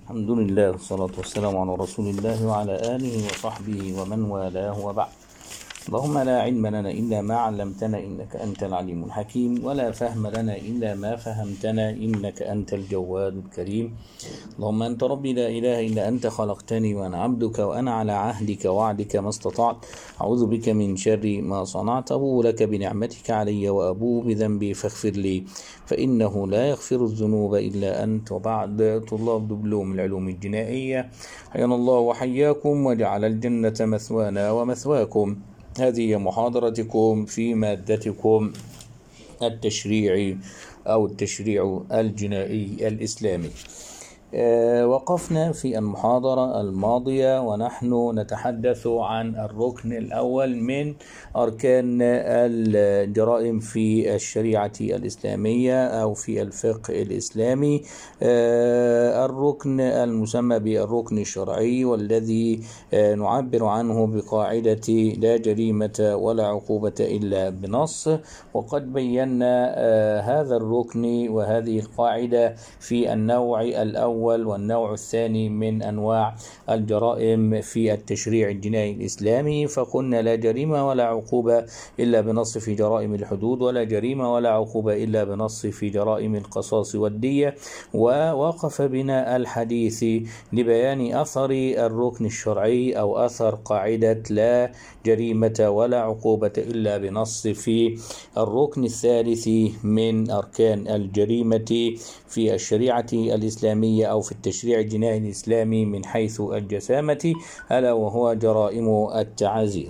الحمد لله والصلاة والسلام على رسول الله وعلى آله وصحبه ومن والاه وبعد اللهم لا علم لنا إلا ما علمتنا إنك أنت العليم الحكيم ولا فهم لنا إلا ما فهمتنا إنك أنت الجواد الكريم اللهم أنت ربي لا إله إلا أنت خلقتني وأنا عبدك وأنا على عهدك وعدك ما استطعت أعوذ بك من شر ما صنعت أبو لك بنعمتك علي وأبو بذنبي فاغفر لي فإنه لا يغفر الذنوب إلا أنت وبعد طلاب دبلوم العلوم الجنائية حيانا الله وحياكم وجعل الجنة مثوانا ومثواكم هذه محاضرتكم في مادتكم التشريع أو التشريع الجنائي الإسلامي آه، وقفنا في المحاضرة الماضية ونحن نتحدث عن الركن الأول من أركان الجرائم في الشريعة الإسلامية أو في الفقه الإسلامي آه، الركن المسمى بالركن الشرعي والذي آه، نعبر عنه بقاعدة لا جريمة ولا عقوبة إلا بنص وقد بينا هذا الركن وهذه القاعدة في النوع الأول الأول والنوع الثاني من أنواع الجرائم في التشريع الجنائي الإسلامي فقلنا لا جريمة ولا عقوبة إلا بنص في جرائم الحدود ولا جريمة ولا عقوبة إلا بنص في جرائم القصاص والدية ووقف بنا الحديث لبيان أثر الركن الشرعي أو أثر قاعدة لا جريمة ولا عقوبة إلا بنص في الركن الثالث من أركان الجريمة في الشريعة الإسلامية أو في التشريع الجنائي الإسلامي من حيث الجسامة ألا وهو جرائم التعازير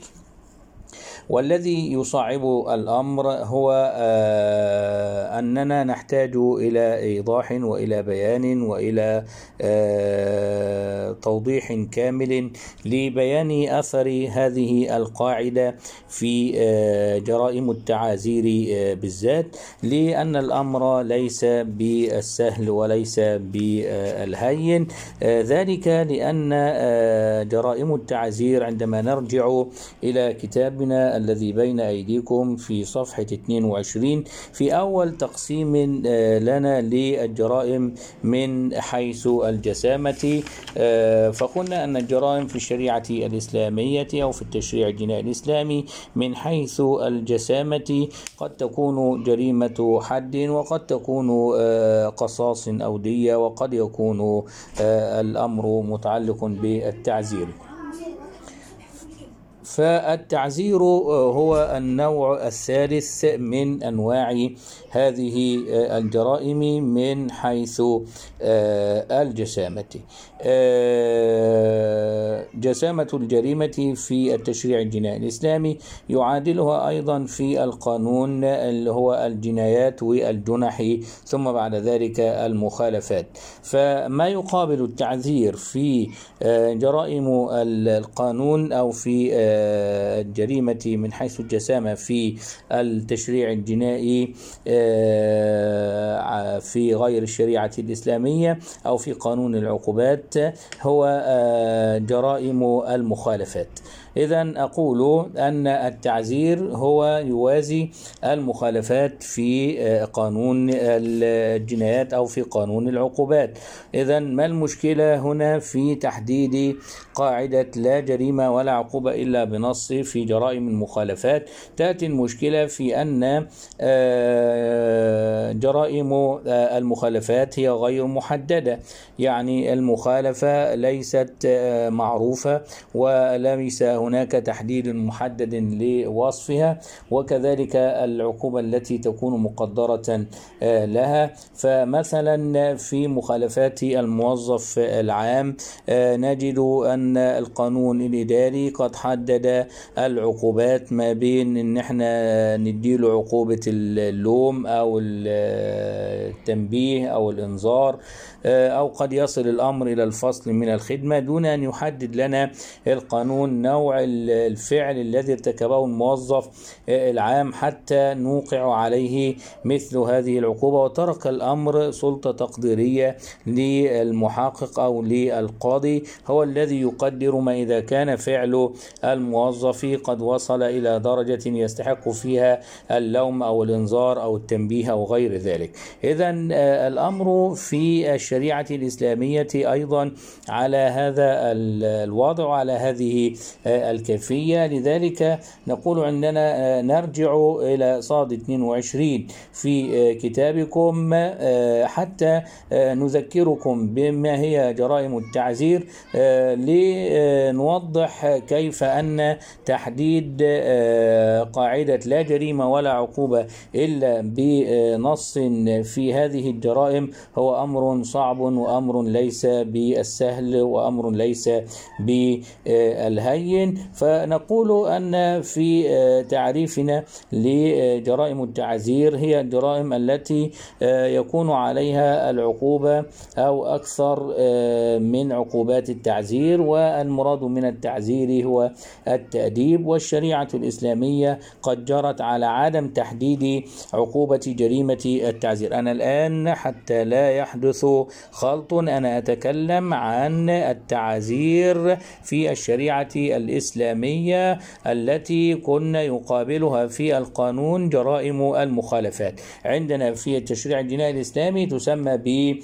والذي يصعب الأمر هو آه أننا نحتاج إلى إيضاح وإلى بيان وإلى آه توضيح كامل لبيان أثر هذه القاعدة في آه جرائم التعازير بالذات لأن الأمر ليس بالسهل وليس بالهين ذلك لأن جرائم التعازير عندما نرجع إلى كتابنا الذي بين أيديكم في صفحة 22 في أول تقسيم لنا للجرائم من حيث الجسامة فقلنا أن الجرائم في الشريعة الإسلامية أو في التشريع الجنائي الإسلامي من حيث الجسامة قد تكون جريمة حد وقد تكون قصاص أو دية وقد يكون الأمر متعلق بالتعزير فالتعزير هو النوع الثالث من انواع هذه الجرائم من حيث الجسامه جسامه الجريمه في التشريع الجنائي الاسلامي يعادلها ايضا في القانون اللي هو الجنايات والجنح ثم بعد ذلك المخالفات فما يقابل التعذير في جرائم القانون او في الجريمة من حيث الجسامة في التشريع الجنائي في غير الشريعة الإسلامية أو في قانون العقوبات هو جرائم المخالفات إذا أقول أن التعزير هو يوازي المخالفات في قانون الجنايات أو في قانون العقوبات إذا ما المشكلة هنا في تحديد قاعدة لا جريمة ولا عقوبة إلا بنص في جرائم المخالفات تأتي المشكلة في أن جرائم المخالفات هي غير محددة يعني المخالفة ليست معروفة وليس هناك تحديد محدد لوصفها وكذلك العقوبة التي تكون مقدرة لها فمثلا في مخالفات الموظف العام نجد أن القانون الإداري قد حدد العقوبات ما بين إن احنا نديله عقوبة اللوم أو التنبيه أو الإنذار أو قد يصل الأمر إلى الفصل من الخدمة دون أن يحدد لنا القانون نوع نوع الفعل الذي ارتكبه الموظف العام حتى نوقع عليه مثل هذه العقوبة وترك الأمر سلطة تقديرية للمحقق أو للقاضي هو الذي يقدر ما إذا كان فعل الموظف قد وصل إلى درجة يستحق فيها اللوم أو الإنذار أو التنبيه أو غير ذلك إذا الأمر في الشريعة الإسلامية أيضا على هذا الوضع وعلى هذه الكيفية لذلك نقول عندنا نرجع إلى صاد 22 في كتابكم حتى نذكركم بما هي جرائم التعزير لنوضح كيف أن تحديد قاعدة لا جريمة ولا عقوبة إلا بنص في هذه الجرائم هو أمر صعب وأمر ليس بالسهل وأمر ليس بالهين فنقول أن في تعريفنا لجرائم التعزير هي الجرائم التي يكون عليها العقوبة أو أكثر من عقوبات التعزير والمراد من التعزير هو التأديب والشريعة الإسلامية قد جرت على عدم تحديد عقوبة جريمة التعزير أنا الآن حتى لا يحدث خلط أنا أتكلم عن التعزير في الشريعة الإسلامية التي كنا يقابلها في القانون جرائم المخالفات عندنا في التشريع الجنائي الإسلامي تسمى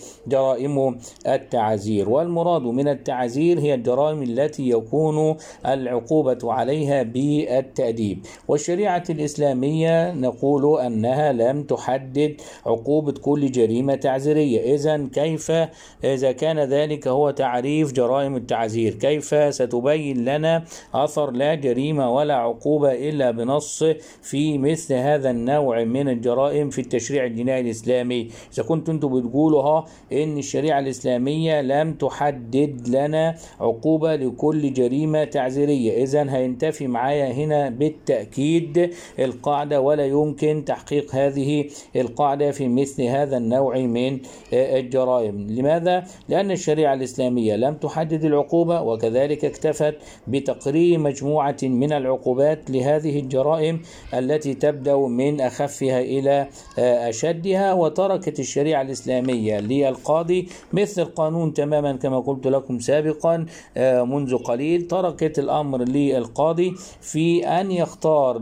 بجرائم التعزير والمراد من التعزير هي الجرائم التي يكون العقوبة عليها بالتأديب والشريعة الإسلامية نقول أنها لم تحدد عقوبة كل جريمة تعزيرية إذا كيف إذا كان ذلك هو تعريف جرائم التعزير كيف ستبين لنا أثر لا جريمة ولا عقوبة إلا بنص في مثل هذا النوع من الجرائم في التشريع الجنائي الإسلامي إذا كنتم أنتم بتقولوا إن الشريعة الإسلامية لم تحدد لنا عقوبة لكل جريمة تعزيرية إذا هينتفي معايا هنا بالتأكيد القاعدة ولا يمكن تحقيق هذه القاعدة في مثل هذا النوع من الجرائم لماذا؟ لأن الشريعة الإسلامية لم تحدد العقوبة وكذلك اكتفت بتقرير مجموعة من العقوبات لهذه الجرائم التي تبدأ من أخفها إلى أشدها وتركت الشريعة الإسلامية للقاضي مثل القانون تماما كما قلت لكم سابقا منذ قليل تركت الأمر للقاضي في أن يختار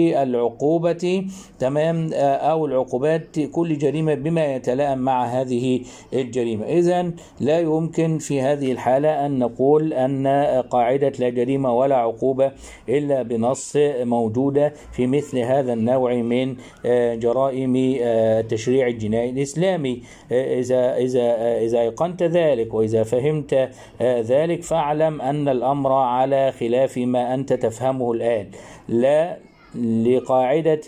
للعقوبة تمام أو العقوبات كل جريمة بما يتلائم مع هذه الجريمة إذا لا يمكن في هذه الحالة أن نقول أن قاعدة لا جريمة ولا عقوبة إلا بنص موجودة في مثل هذا النوع من جرائم التشريع الجنائي الإسلامي إذا إذا إذا أيقنت ذلك وإذا فهمت ذلك فاعلم أن الأمر على خلاف ما أنت تفهمه الآن لا لقاعدة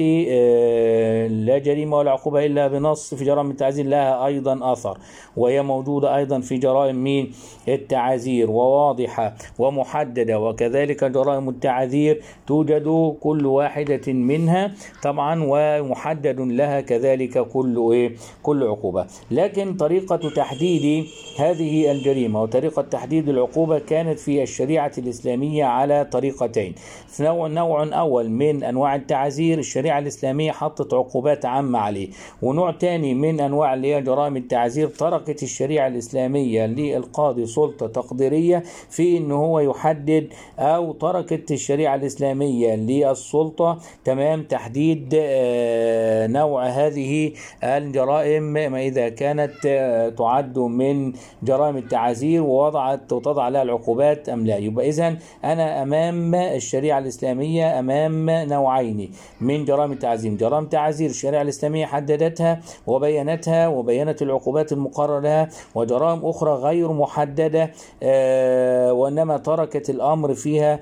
لا جريمة ولا عقوبة إلا بنص في جرائم التعزير لها أيضا أثر وهي موجودة أيضا في جرائم مين التعازير وواضحة ومحددة وكذلك جرائم التعازير توجد كل واحدة منها طبعا ومحدد لها كذلك كل إيه كل عقوبة لكن طريقة تحديد هذه الجريمة وطريقة تحديد العقوبة كانت في الشريعة الإسلامية على طريقتين نوع نوع أول من انواع التعازير الشريعه الاسلاميه حطت عقوبات عامه عليه ونوع تاني من انواع اللي هي جرائم التعزير تركت الشريعه الاسلاميه للقاضي سلطه تقديريه في ان هو يحدد او تركت الشريعه الاسلاميه للسلطه تمام تحديد نوع هذه الجرائم ما اذا كانت تعد من جرائم التعازير ووضعت وتضع لها العقوبات ام لا يبقى اذا انا امام الشريعه الاسلاميه امام نوعين من جرائم التعزير جرائم تعزير الشريعة الإسلامية حددتها وبينتها وبينت العقوبات المقررة لها وجرائم أخرى غير محددة وإنما تركت الأمر فيها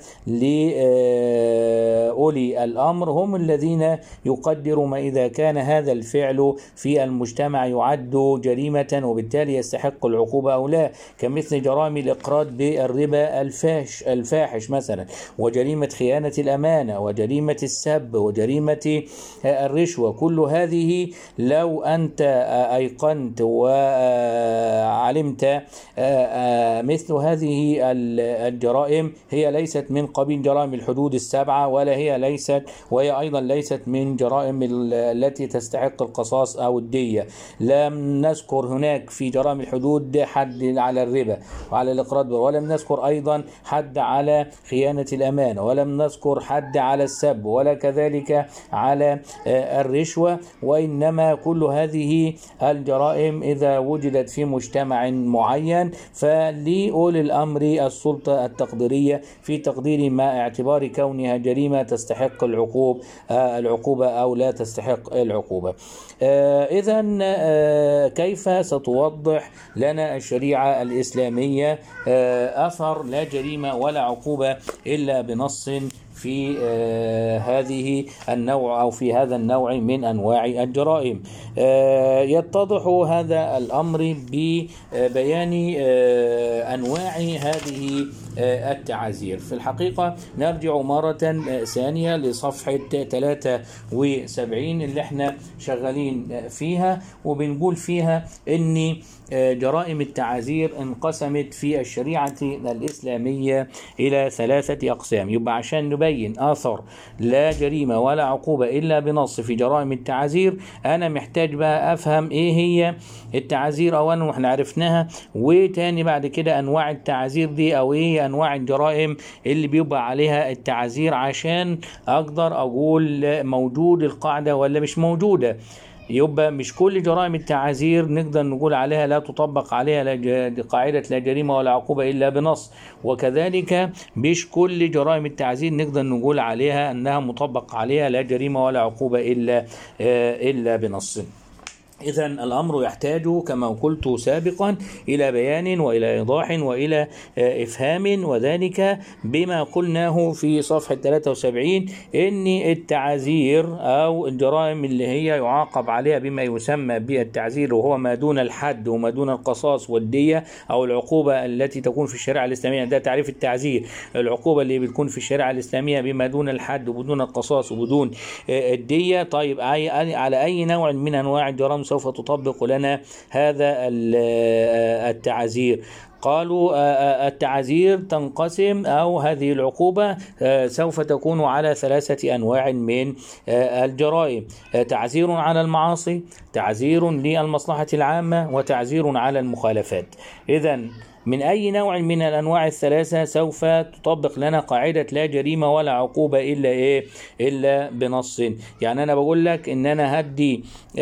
لأولي الأمر هم الذين يقدروا ما إذا كان هذا الفعل في المجتمع يعد جريمة وبالتالي يستحق العقوبة عقوبة أو لا كمثل جرائم الإقراض بالربا الفاحش الفاحش مثلا وجريمة خيانة الأمانة وجريمة السب وجريمة الرشوة كل هذه لو أنت أيقنت وعلمت مثل هذه الجرائم هي ليست من قبيل جرائم الحدود السبعة ولا هي ليست وهي أيضا ليست من جرائم التي تستحق القصاص أو الدية لم نذكر هناك في جرائم الحدود حد على الربا وعلى الإقراض ولم نذكر أيضا حد على خيانة الأمانة ولم نذكر حد على السب ولا كذلك على الرشوة وإنما كل هذه الجرائم إذا وجدت في مجتمع معين فلأولي الأمر السلطة التقديرية في تقدير ما اعتبار كونها جريمة تستحق العقوب العقوبة أو لا تستحق العقوبة إذا كيف ستوضح لنا الشريعة الإسلامية أثر لا جريمة ولا عقوبة إلا بنص في آه هذه النوع او في هذا النوع من انواع الجرائم آه يتضح هذا الامر ببيان آه انواع هذه التعازير في الحقيقة نرجع مرة ثانية لصفحة 73 اللي احنا شغالين فيها وبنقول فيها ان جرائم التعازير انقسمت في الشريعة الإسلامية إلى ثلاثة أقسام يبقى عشان نبين أثر لا جريمة ولا عقوبة إلا بنص في جرائم التعازير أنا محتاج بقى أفهم إيه هي التعازير أولا وإحنا عرفناها وتاني بعد كده أنواع التعازير دي أو إيه هي أنواع الجرائم اللي بيبقى عليها التعازير عشان أقدر أقول موجود القاعدة ولا مش موجودة يبقى مش كل جرائم التعازير نقدر نقول عليها لا تطبق عليها لا قاعدة لا جريمة ولا عقوبة إلا بنص وكذلك مش كل جرائم التعزير نقدر نقول عليها أنها مطبق عليها لا جريمة ولا عقوبة إلا إلا بنص إذا الأمر يحتاج كما قلت سابقا إلى بيان وإلى إيضاح وإلى إفهام وذلك بما قلناه في صفحة 73 إن التعازير أو الجرائم اللي هي يعاقب عليها بما يسمى بالتعزير وهو ما دون الحد وما دون القصاص والدية أو العقوبة التي تكون في الشريعة الإسلامية ده تعريف التعزير العقوبة اللي بتكون في الشريعة الإسلامية بما دون الحد وبدون القصاص وبدون الدية طيب على أي نوع من أنواع الجرائم سوف تطبق لنا هذا التعازير قالوا التعازير تنقسم او هذه العقوبه سوف تكون على ثلاثه انواع من الجرائم تعزير على المعاصي تعزير للمصلحه العامه وتعزير على المخالفات اذا من أي نوع من الأنواع الثلاثة سوف تطبق لنا قاعدة لا جريمة ولا عقوبة إلا إيه إلا بنص يعني أنا بقول لك إن أنا هدي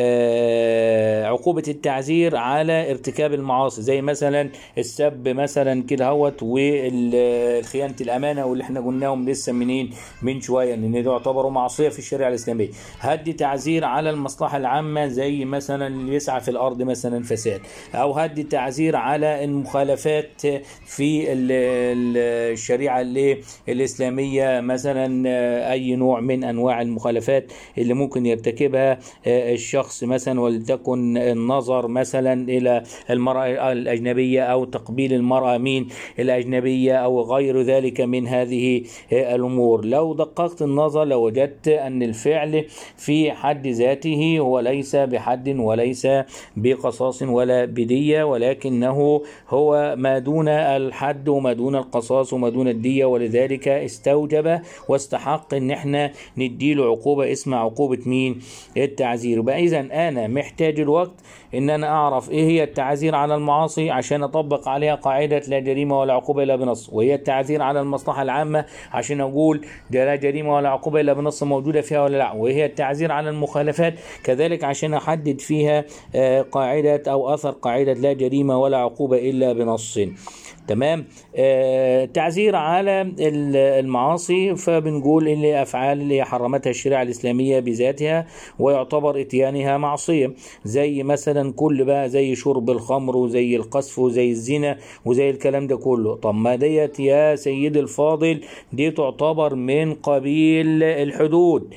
آه عقوبة التعزير على ارتكاب المعاصي زي مثلا السب مثلا كده هوت وخيانة الأمانة واللي احنا قلناهم لسه منين من شوية لأن ده يعتبروا معصية في الشريعة الإسلامية هدي تعزير على المصلحة العامة زي مثلا اللي يسعى في الأرض مثلا فساد أو هدي تعزير على المخالفات في الشريعة الإسلامية مثلا أي نوع من أنواع المخالفات اللي ممكن يرتكبها الشخص مثلا ولتكن النظر مثلا إلى المرأة الأجنبية أو تقبيل المرأة من الأجنبية أو غير ذلك من هذه الأمور لو دققت النظر لوجدت أن الفعل في حد ذاته هو ليس بحد وليس بقصاص ولا بدية ولكنه هو ما دون الحد وما دون القصاص وما دون الدية ولذلك استوجب واستحق ان احنا نديله عقوبة اسمها عقوبة مين التعزير يبقى اذا انا محتاج الوقت ان انا اعرف ايه هي التعزير على المعاصي عشان اطبق عليها قاعدة لا جريمة ولا عقوبة الا بنص وهي التعزير على المصلحة العامة عشان اقول ده لا جريمة ولا عقوبة الا بنص موجودة فيها ولا لا وهي التعزير على المخالفات كذلك عشان احدد فيها قاعدة او اثر قاعدة لا جريمة ولا عقوبة الا بنص تمام آه تعزير على المعاصي فبنقول ان الافعال اللي حرمتها الشريعه الاسلاميه بذاتها ويعتبر اتيانها معصيه زي مثلا كل بقى زي شرب الخمر وزي القذف وزي الزنا وزي الكلام ده كله طب ما ديت يا سيدي الفاضل دي تعتبر من قبيل الحدود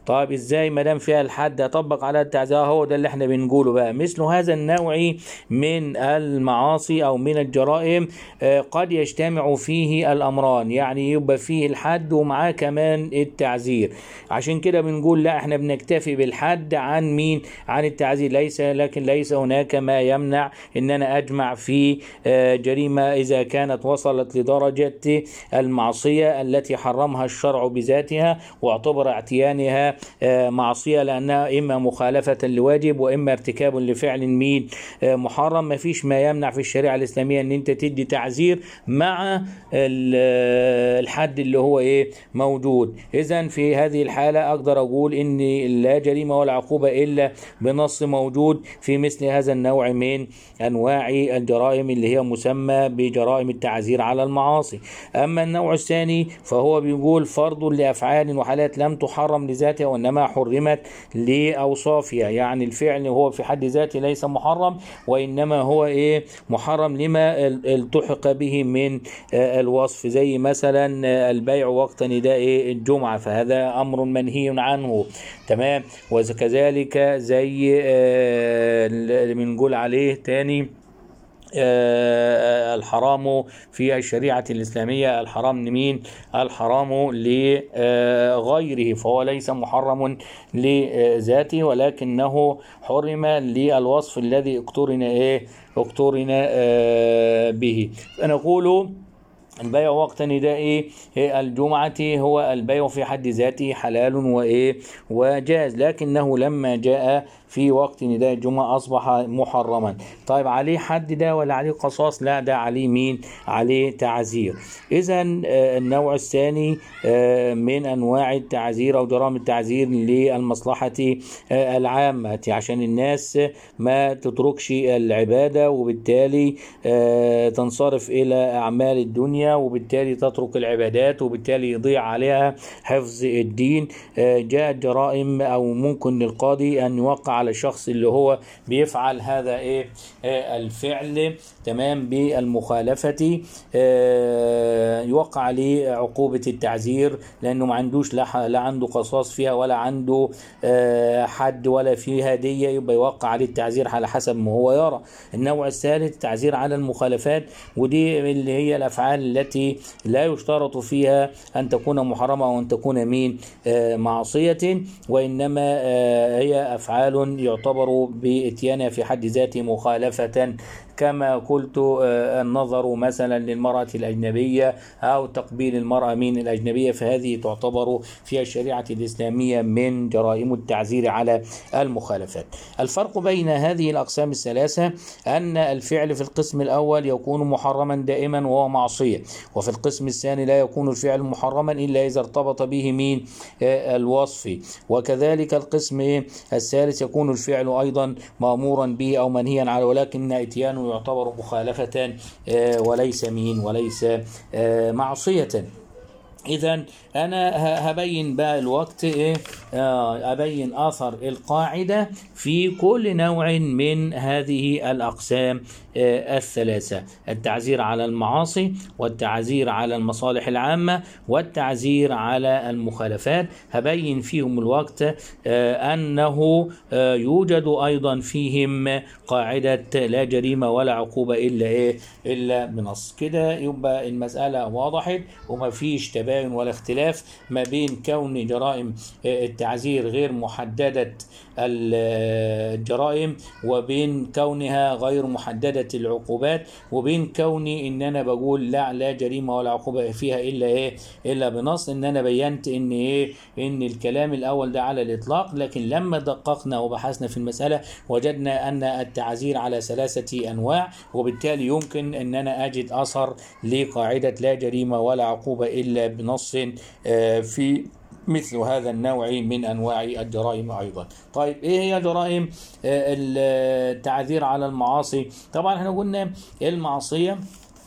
طيب ازاي ما دام فيها الحد اطبق على التعزير هو ده اللي احنا بنقوله بقى مثل هذا النوع من المعاصي او من الجرائم آه، قد يجتمع فيه الامران يعني يبقى فيه الحد ومعاه كمان التعزير عشان كده بنقول لا احنا بنكتفي بالحد عن مين عن التعزير ليس لكن ليس هناك ما يمنع ان انا اجمع في آه، جريمه اذا كانت وصلت لدرجه المعصيه التي حرمها الشرع بذاتها واعتبر اعتيانها آه، معصيه لانها اما مخالفه لواجب واما ارتكاب لفعل مين آه، محرم ما فيش ما يمنع في الشريعه الاسلاميه ان انت تدي تعزير مع ال- آه، الحد اللي هو ايه موجود اذا في هذه الحاله اقدر اقول ان لا جريمه ولا عقوبه الا بنص موجود في مثل هذا النوع من انواع الجرائم اللي هي مسمى بجرائم التعزير على المعاصي اما النوع الثاني فهو بيقول فرض لافعال وحالات لم تحرم لذاتها وانما حرمت لاوصافها يعني الفعل هو في حد ذاته ليس محرم وانما هو ايه محرم لما ال- التحق به من آه، الوصف زي مثلا آه، البيع وقت نداء الجمعه فهذا امر منهي عنه تمام وكذلك زي آه، اللي بنقول عليه تاني آه، الحرام في الشريعة الإسلامية الحرام لمين؟ الحرام لغيره فهو ليس محرم لذاته ولكنه حرم للوصف الذي اقترن ايه؟ اقترن آه، به فنقول البيع وقت نداء الجمعة هو البيع في حد ذاته حلال وإيه وجاز لكنه لما جاء في وقت نداء الجمعة أصبح محرما طيب عليه حد ده ولا عليه قصاص لا ده عليه مين عليه تعزير إذا النوع الثاني آه، من أنواع التعزير أو جرائم التعزير للمصلحة آه، العامة عشان الناس ما تتركش العبادة وبالتالي آه، تنصرف إلى أعمال الدنيا وبالتالي تترك العبادات وبالتالي يضيع عليها حفظ الدين آه، جاءت جرائم أو ممكن للقاضي أن يوقع على الشخص اللي هو بيفعل هذا إيه آه، الفعل تمام بالمخالفة آه، يوقع عليه عقوبة التعزير لأنه ما عندوش لا ح- لا عنده قصاص فيها ولا عنده آه، حد ولا فيها هدية يبقى يوقع عليه التعزير على حسب ما هو يرى النوع الثالث التعزير على المخالفات ودي اللي هي الأفعال التي لا يشترط فيها أن تكون محرمة أو أن تكون مين آه، معصية وإنما آه، هي أفعال يعتبر بإتيانها في حد ذاته مخالفة كما قلت آه، النظر مثلا للمرأة الأجنبية أو تقبيل المرأة من الأجنبية فهذه تعتبر في الشريعة الإسلامية من جرائم التعزير على المخالفات الفرق بين هذه الأقسام الثلاثة أن الفعل في القسم الأول يكون محرما دائما وهو معصية وفي القسم الثاني لا يكون الفعل محرما إلا إذا ارتبط به مين آه، الوصف وكذلك القسم إيه؟ الثالث يكون الفعل أيضا مأمورا به أو منهيا عنه ولكن إتيانه يعتبر مخالفة آه، وليس مين وليس آه، معصية اذا انا ه- هبين بقى الوقت ايه آه ابين اثر القاعده في كل نوع من هذه الاقسام آه الثلاثه التعزير على المعاصي والتعزير على المصالح العامه والتعزير على المخالفات هبين فيهم الوقت آه انه آه يوجد ايضا فيهم قاعده لا جريمه ولا عقوبه الا ايه الا بنص كده يبقى المساله وضحت وما فيش تباين ولا اختلاف ما بين كون جرائم آه، التعزير غير محدده ال- آه، الجرائم وبين كونها غير محدده العقوبات وبين كوني ان انا بقول لا لا جريمه ولا عقوبه فيها الا ايه الا بنص ان انا بينت ان ايه ان الكلام الاول ده على الاطلاق لكن لما دققنا وبحثنا في المساله وجدنا ان التعزير على ثلاثه انواع وبالتالي يمكن ان انا اجد اثر لقاعده لا جريمه ولا عقوبه الا بنص آه، في مثل هذا النوع من انواع الجرائم ايضا. طيب ايه هي جرائم آه، التعذير على المعاصي؟ طبعا احنا قلنا المعصيه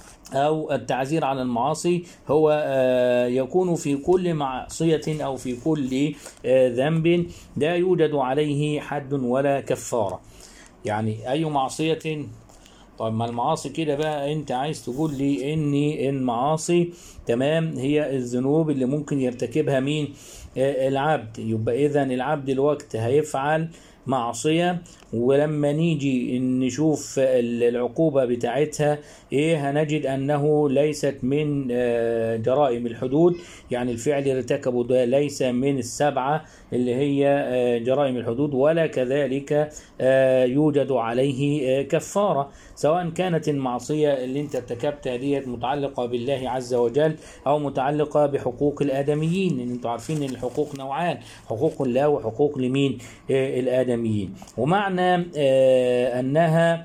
أو التعزير على المعاصي هو آه، يكون في كل معصية أو في كل آه، ذنب لا يوجد عليه حد ولا كفارة يعني أي معصية طيب ما المعاصي كده بقى انت عايز تقول لي ان المعاصي تمام هي الذنوب اللي ممكن يرتكبها مين آه، العبد يبقى اذا العبد الوقت هيفعل معصية ولما نيجي نشوف العقوبة بتاعتها ايه هنجد انه ليست من آه، جرائم الحدود يعني الفعل اللي ارتكبه ده ليس من السبعة اللي هي آه، جرائم الحدود ولا كذلك آه، يوجد عليه آه، كفارة سواء كانت المعصية اللي انت ارتكبتها ديت متعلقة بالله عز وجل او متعلقة بحقوق الادميين ان انتوا عارفين ان الحقوق نوعان حقوق الله وحقوق لمين آه، الادميين ومعنى آه، انها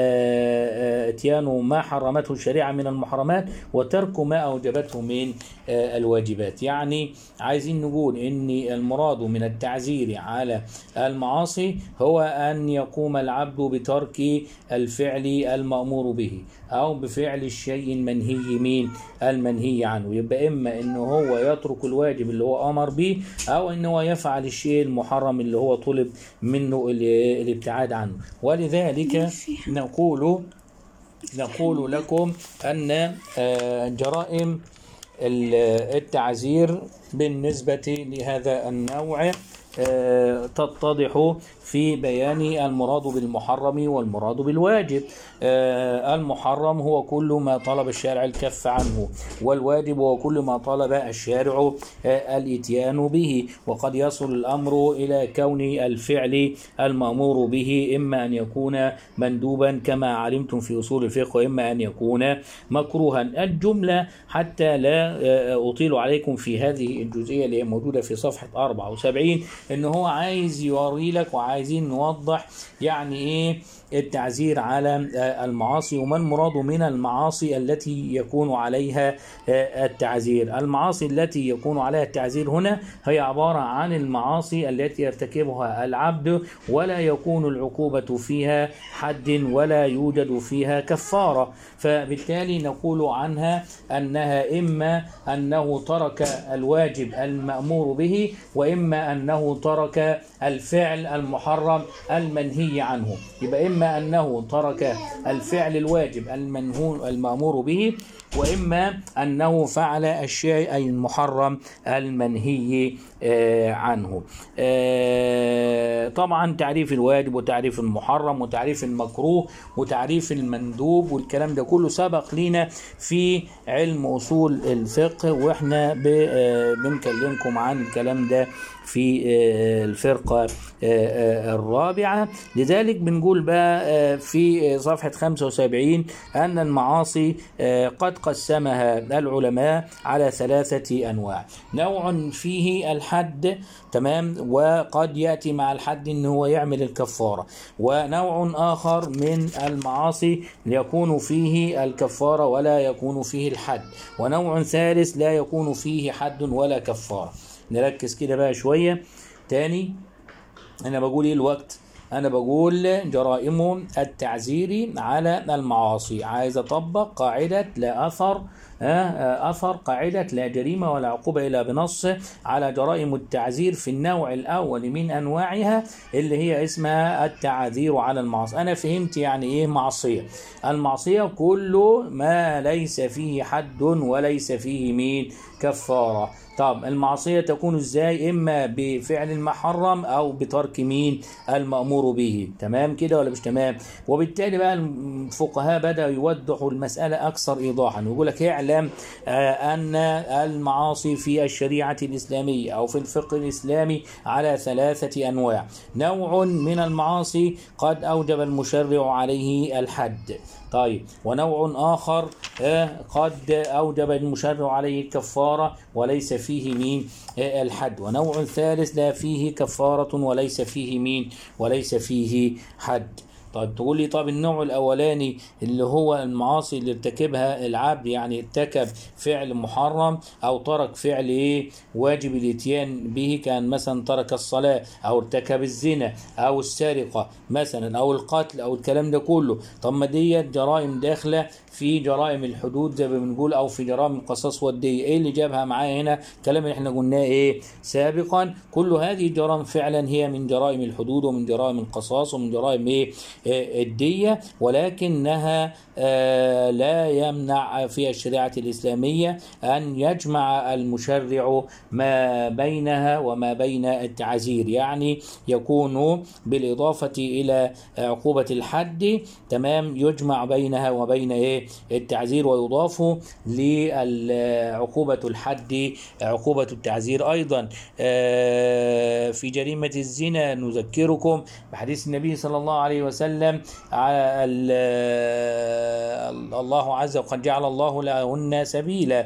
آه، آه، اتيان ما حرمته الشريعه من المحرمات وترك ما اوجبته من آه، الواجبات يعني عايزين نقول ان المراد من التعزير على المعاصي هو ان يقوم العبد بترك الفعل المامور به او بفعل الشيء المنهي من المنهي عنه يبقى اما انه هو يترك الواجب اللي هو امر به او انه هو يفعل الشيء المحرم اللي هو طلب منه ال- الابتعاد عنه ولذلك نقول نقول لكم ان آه، جرائم ال- التعزير بالنسبه لهذا النوع آه، تتضح في بيان المراد بالمحرم والمراد بالواجب آه، المحرم هو كل ما طلب الشارع الكف عنه والواجب هو كل ما طلب الشارع آه، الاتيان به وقد يصل الامر الى كون الفعل المامور به اما ان يكون مندوبا كما علمتم في اصول الفقه واما ان يكون مكروها الجمله حتى لا آه، اطيل عليكم في هذه الجزئيه اللي هي موجوده في صفحه 74 ان هو عايز يوري لك وعايزين نوضح يعني ايه التعزير على آه، المعاصي وما المراد من المعاصي التي يكون عليها آه، التعزير المعاصي التي يكون عليها التعزير هنا هي عبارة عن المعاصي التي يرتكبها العبد ولا يكون العقوبة فيها حد ولا يوجد فيها كفارة فبالتالي نقول عنها أنها إما أنه ترك الواجب المأمور به وإما أنه ترك الفعل المحرم المنهي عنه يبقى إما أنه ترك الفعل الواجب المنهو المأمور به وإما أنه فعل الشيء المحرم المنهي آه، عنه آه، طبعا تعريف الواجب وتعريف المحرم وتعريف المكروه وتعريف المندوب والكلام ده كله سبق لينا في علم أصول الفقه وإحنا ب- آه، بنكلمكم عن الكلام ده في آه، الفرقة آه، آه، الرابعة لذلك بنقول بقى آه، في صفحة 75 أن المعاصي آه، قد قسمها العلماء على ثلاثة أنواع نوع فيه الحد تمام وقد يأتي مع الحد أنه هو يعمل الكفارة ونوع آخر من المعاصي يكون فيه الكفارة ولا يكون فيه الحد ونوع ثالث لا يكون فيه حد ولا كفارة نركز كده بقى شوية تاني انا بقول ايه الوقت انا بقول جرائم التعزير على المعاصي عايز اطبق قاعده لا اثر آه، اثر قاعده لا جريمه ولا عقوبه الا بنص على جرائم التعزير في النوع الاول من انواعها اللي هي اسمها التعذير على المعاصي انا فهمت يعني ايه معصيه المعصيه كل ما ليس فيه حد وليس فيه مين كفاره طب المعصية تكون ازاي اما بفعل المحرم او بترك مين المأمور به تمام كده ولا مش تمام وبالتالي بقى الفقهاء بدأوا يوضحوا المسألة اكثر ايضاحا ويقول لك اعلم آه، ان المعاصي في الشريعة الاسلامية او في الفقه الاسلامي على ثلاثة انواع نوع من المعاصي قد اوجب المشرع عليه الحد طيب ونوع آخر آه، قد أوجب المشرع عليه الكفارة وليس فيه مين آه، الحد ونوع ثالث لا فيه كفارة وليس فيه مين وليس فيه حد طيب تقول لي طب النوع الاولاني اللي هو المعاصي اللي ارتكبها العبد يعني ارتكب فعل محرم او ترك فعل ايه واجب الاتيان به كان مثلا ترك الصلاه او ارتكب الزنا او السرقه مثلا او القتل او الكلام ده كله طب ما ديت جرائم داخله في جرائم الحدود زي ما بنقول او في جرائم القصاص والدية ايه اللي جابها معايا هنا الكلام اللي احنا قلناه ايه سابقا كل هذه الجرائم فعلا هي من جرائم الحدود ومن جرائم القصاص ومن جرائم ايه آه، الدية ولكنها آه، لا يمنع في الشريعة الإسلامية أن يجمع المشرع ما بينها وما بين التعزير يعني يكون بالإضافة إلى عقوبة الحد تمام يجمع بينها وبين إيه التعزير ويضاف لعقوبة الحد عقوبة التعزير أيضا آه، في جريمة الزنا نذكركم بحديث النبي صلى الله عليه وسلم ع- ال- الله عز وجل جعل الله لهن سبيلا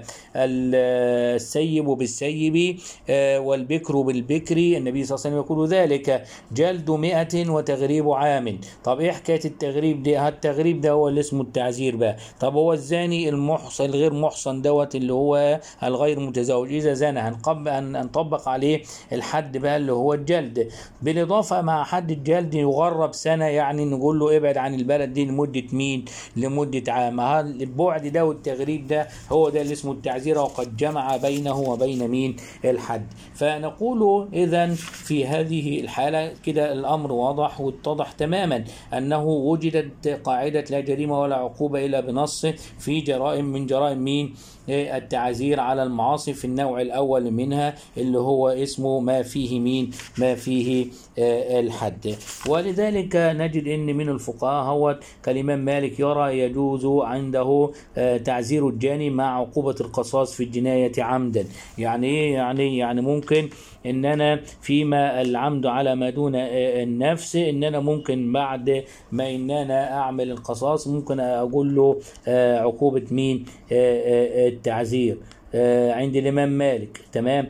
ال- السيب بالسيب آه، والبكر بالبكر النبي صلى الله عليه وسلم يقول ذلك جلد مئة وتغريب عام طب ايه حكاية التغريب دي التغريب ده هو اللي اسمه التعزير بقى طب هو الزاني المحصن الغير محصن دوت اللي هو الغير متزوج اذا زنى هنقب هن- هنطبق عليه الحد بقى اللي هو الجلد بالاضافه مع حد الجلد يغرب سنه يعني نقول له ابعد عن البلد دي لمده مين لمده عام ها البعد ده والتغريب ده هو ده اللي اسمه التعزير وقد جمع بينه وبين مين الحد فنقول اذا في هذه الحاله كده الامر واضح واتضح تماما انه وجدت قاعده لا جريمه ولا عقوبه الا بنص في جرائم من جرائم مين إيه، التعزير على المعاصي في النوع الاول منها اللي هو اسمه ما فيه مين ما فيه آه، الحد ولذلك نجد ان من الفقهاء هو كالامام مالك يرى يجوز عنده آه، تعزير الجاني مع عقوبه القصاص في الجنايه عمدا يعني ايه يعني يعني ممكن ان انا فيما العمد على ما دون آه، النفس ان انا ممكن بعد ما ان انا اعمل القصاص ممكن اقول له آه، عقوبه مين آه، آه، التعزير آه، عند الإمام مالك تمام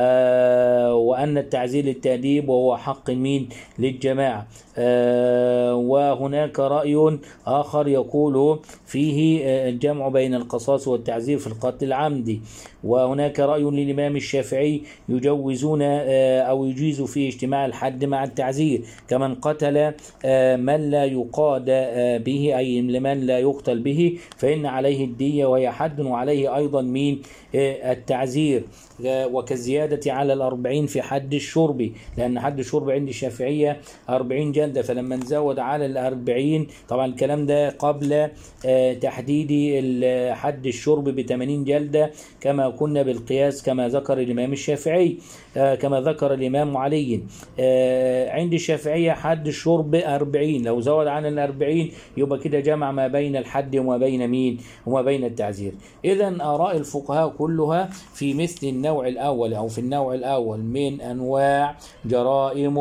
آه وأن التعزير للتأديب وهو حق مين للجماعة آه وهناك رأي آخر يقول فيه آه، الجمع بين القصاص والتعزير في القتل العمدي وهناك رأي للإمام الشافعي يجوزون آه، أو يجيز فيه اجتماع الحد مع التعزير كمن قتل آه، من لا يقاد آه، به أي لمن لا يقتل به فإن عليه الدية وهي حد وعليه أيضا مين آه، التعزير آه، وكالزيادة على الأربعين في حد الشرب لأن حد الشرب عند الشافعية أربعين جلدة فلما نزود على الأربعين طبعا الكلام ده قبل آه، تحديد ال- حد الشرب بثمانين جلدة كما كنا بالقياس كما ذكر الإمام الشافعي آه، كما ذكر الإمام علي آه، عند الشافعية حد الشرب أربعين لو زود عن الأربعين يبقى كده جمع ما بين الحد وما بين مين وما بين التعزير إذا آراء الفقهاء كلها في مثل النوع الأول أو في النوع الأول من أنواع جرائم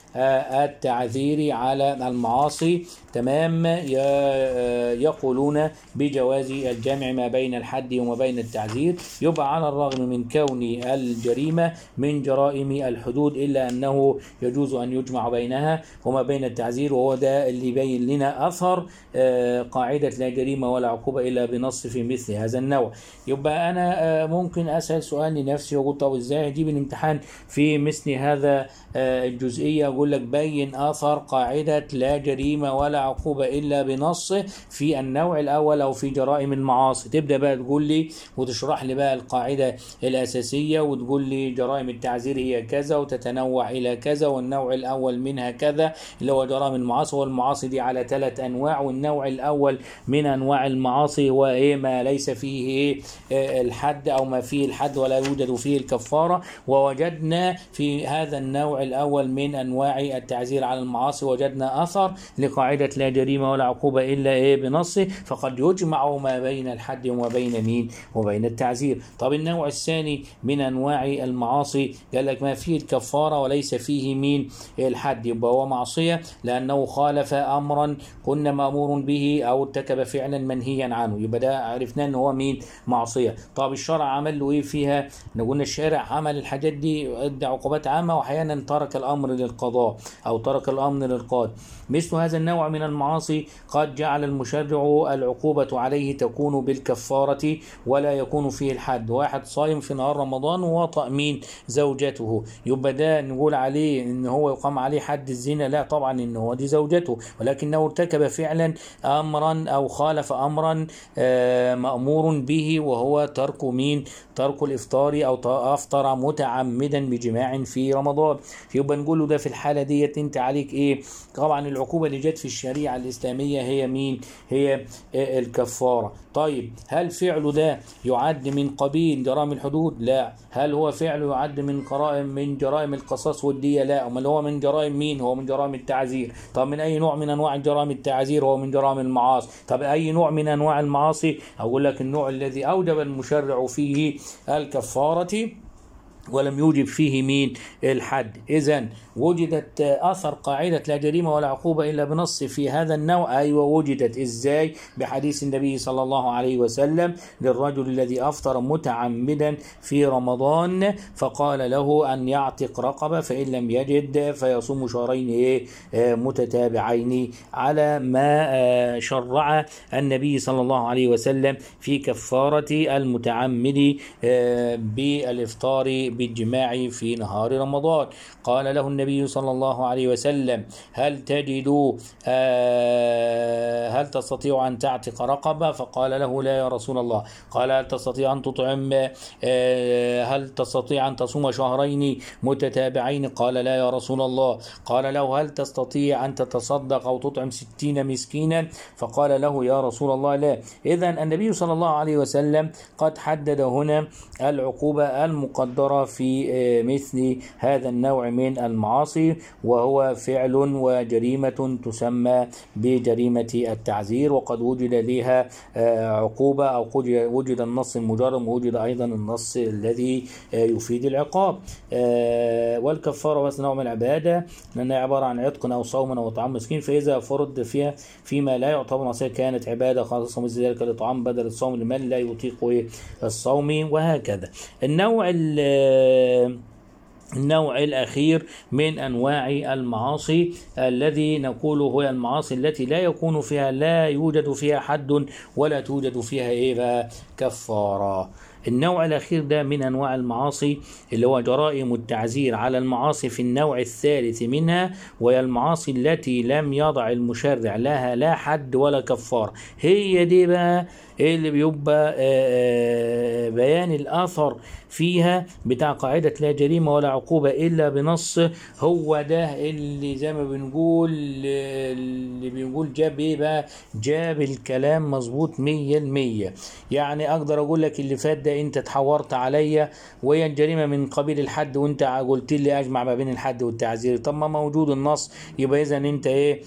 آه، التعذير على المعاصي تمام ي- آه، يقولون بجواز الجمع ما بين الحد وما بين التعزير يبقى على الرغم من كون الجريمة من جرائم الحدود إلا أنه يجوز أن يجمع بينها وما بين التعزير وهو ده اللي يبين لنا أثر آه، قاعدة لا جريمة ولا عقوبة إلا بنص في مثل هذا النوع يبقى أنا آه، ممكن أسأل سؤال لنفسي وأقول طب إزاي أجيب الامتحان في مثل هذا آه، الجزئية أقول لك بين آثر قاعدة لا جريمة ولا عقوبة إلا بنص في النوع الأول أو في جرائم المعاصي تبدأ بقى تقول لي وتشرح لي بقى القاعدة الأساسية وتقول لي جرائم التعزير هي كذا وتتنوع إلى كذا والنوع الأول منها كذا اللي هو جرائم المعاصي والمعاصي دي على ثلاث أنواع والنوع الأول من أنواع المعاصي هو إيه ما ليس فيه إيه آه، الحد أو ما فيه الحد ولا يوجد فيه الكفارة ووجدنا في هذا النوع الأول من أنواع التعزير على المعاصي وجدنا أثر لقاعدة لا جريمة ولا عقوبة إلا إيه بنص فقد يجمع ما بين الحد وما بين مين وبين التعزير طب النوع الثاني من أنواع المعاصي قال لك ما فيه الكفارة وليس فيه مين الحد يبقى هو معصية لأنه خالف أمرا كنا مأمور به أو ارتكب فعلا منهيا عنه يبقى ده عرفنا ان هو مين معصية طب الشرع عمل له ايه فيها نقول الشارع عمل الحاجات دي ادى عقوبات عامة واحيانا ترك الامر للقضاء او ترك الامر للقاضي مثل هذا النوع من المعاصي قد جعل المشرع العقوبة عليه تكون بالكفارة ولا يكون فيه الحد واحد صايم في نهار رمضان ووطأ مين زوجته يبقى ده نقول عليه ان هو يقام عليه حد الزنا لا طبعا ان هو دي زوجته ولكنه ارتكب فعلا امرا او خالف امرا آه، مأمور به وهو ترك مين ترك الافطار او ت- افطر متعمدا بجماع في رمضان يبقى نقول له ده في الحاله ديت انت عليك ايه طبعا العقوبه اللي جت في الشريعه الاسلاميه هي مين هي آه، الكفاره طيب هل فعله ده يعد من قبيل جرائم الحدود لا هل هو فعله يعد من جرائم من جرائم القصاص والديه لا امال هو من جرائم مين هو من جرائم التعزير طب من اي نوع من انواع جرائم التعزير هو من جرائم المعاصي طب اي نوع من انواع المعاصي اقول لك النوع الذي اوجب المشرع فيه الكفاره ولم يوجب فيه مين الحد اذا وجدت اثر قاعده لا جريمه ولا عقوبه الا بنص في هذا النوع ايوه وجدت ازاي بحديث النبي صلى الله عليه وسلم للرجل الذي افطر متعمدا في رمضان فقال له ان يعتق رقبه فان لم يجد فيصوم شهرين ايه آه، متتابعين على ما آه، شرع النبي صلى الله عليه وسلم في كفاره المتعمد آه، بالافطار بالجماع في نهار رمضان قال له النبي صلى الله عليه وسلم هل تجد آه، هل تستطيع أن تعتق رقبة فقال له لا يا رسول الله قال هل تستطيع أن تطعم آه، هل تستطيع أن تصوم شهرين متتابعين قال لا يا رسول الله قال له هل تستطيع أن تتصدق أو تطعم ستين مسكينا فقال له يا رسول الله لا إذا النبي صلى الله عليه وسلم قد حدد هنا العقوبة المقدرة في آه، مثل هذا النوع من المعاصي وهو فعل وجريمة تسمى بجريمة التعزير وقد وجد لها آه، عقوبة أو قد- وجد النص المجرم ووجد أيضا النص الذي آه، يفيد العقاب آه، والكفارة بس نوع من العبادة لأنها عبارة عن عتق أو صوم أو إطعام مسكين فإذا فرض فيها فيما لا يعتبر معصية كانت عبادة خاصة مثل ذلك الإطعام بدل الصوم لمن لا يطيق إيه الصوم وهكذا النوع ال- النوع الأخير من أنواع المعاصي الذي نقول هو المعاصي التي لا يكون فيها لا يوجد فيها حد ولا توجد فيها إيه بقى كفارة النوع الأخير ده من أنواع المعاصي اللي هو جرائم التعزير على المعاصي في النوع الثالث منها وهي المعاصي التي لم يضع المشرع لها لا حد ولا كفار هي دي بقى اللي بيبقى آه، آه، بيان الأثر فيها بتاع قاعدة لا جريمة ولا عقوبة إلا بنص هو ده اللي زي ما بنقول اللي بنقول جاب إيه بقى جاب الكلام مظبوط مية المية يعني أقدر أقول لك اللي فات ده أنت اتحورت عليا وهي الجريمة من قبيل الحد وأنت قلت لي أجمع ما بين الحد والتعزير طب ما موجود النص يبقى إذا أنت إيه